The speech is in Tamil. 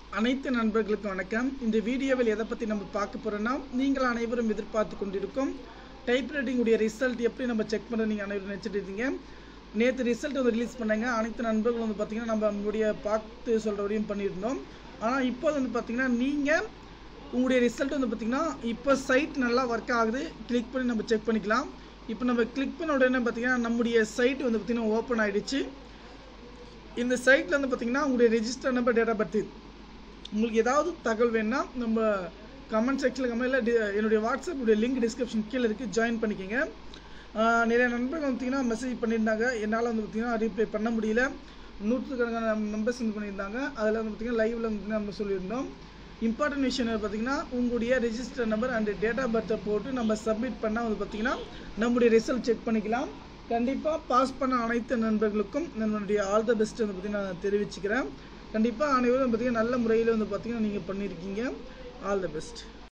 அனைத்து நண்பர்களுக்கும் வணக்கம் இந்த வீடியோவில் எதை பற்றி நம்ம பார்க்க போகிறோன்னா நீங்கள் அனைவரும் எதிர்பார்த்து கொண்டிருக்கும் டைப்ரைட்டிங் உடைய ரிசல்ட் எப்படி நம்ம செக் பண்ண நீங்கள் அனைவரும் நினச்சிட்டு இருக்கீங்க நேற்று ரிசல்ட் வந்து ரிலீஸ் பண்ணாங்க அனைத்து நண்பர்களும் வந்து பார்த்தீங்கன்னா நம்ம நம்மளுடைய பார்த்து சொல்கிற வரையும் பண்ணியிருந்தோம் ஆனால் இப்போ வந்து பார்த்தீங்கன்னா நீங்கள் உங்களுடைய ரிசல்ட் வந்து பார்த்தீங்கன்னா இப்போ சைட் நல்லா ஒர்க் ஆகுது கிளிக் பண்ணி நம்ம செக் பண்ணிக்கலாம் இப்போ நம்ம கிளிக் பண்ண உடனே பார்த்தீங்கன்னா நம்முடைய சைட் வந்து பார்த்தீங்கன்னா ஓப்பன் ஆகிடுச்சு இந்த சைட்டில் வந்து பார்த்தீங்கன்னா உங்களுடைய register number date of birth உங்களுக்கு ஏதாவது தகவல் வேணும்னா நம்ம கமெண்ட் செக்ஷனில் கமெண்ட் இல்லை என்னுடைய வாட்ஸ்அப் உடைய லிங்க் டிஸ்கிரிப்ஷன் கீழே இருக்குது ஜாயின் பண்ணிக்கோங்க ஆஹ் நிறைய நண்பர்கள் வந்து பார்த்தீங்கன்னா மெசேஜ் பண்ணியிருந்தாங்க என்னால் வந்து பார்த்தீங்கன்னா ரீப்ளை பண்ண முடியல நூற்றுக்கணக்கான மெம்பர்ஸ் வந்து பண்ணியிருந்தாங்க அதில் வந்து பார்த்தீங்கன்னா லைவில் வந்து நம்ம சொல்லியிருந்தோம் இம்பார்ட்டன்ட் விஷயம் என்ன பார்த்தீங்கன்னா உங்களுடைய register number and date of பர்த்தை போட்டு நம்ம சப்மிட் பண்ணால் வந்து பார்த்தீங்கன்னா நம்முடைய ரிசல்ட் செக் பண்ணிக்கலாம் கண்டிப்பாக பாஸ் பண்ண அனைத்து நண்பர்களுக்கும் நம்மளுடைய ஆல் த பெஸ்ட் வந்து பார்த்தீங்கன்னா நான் தெரிவிச்சுக்கிறேன் கண்டிப்பாக அனைவரும் பார்த்தீங்கன்னா நல்ல முறையில் வந்து பார்த்தீங்கன்னா நீங்கள் பண்ணியிருக்கீங்க ஆல் த பெஸ்ட்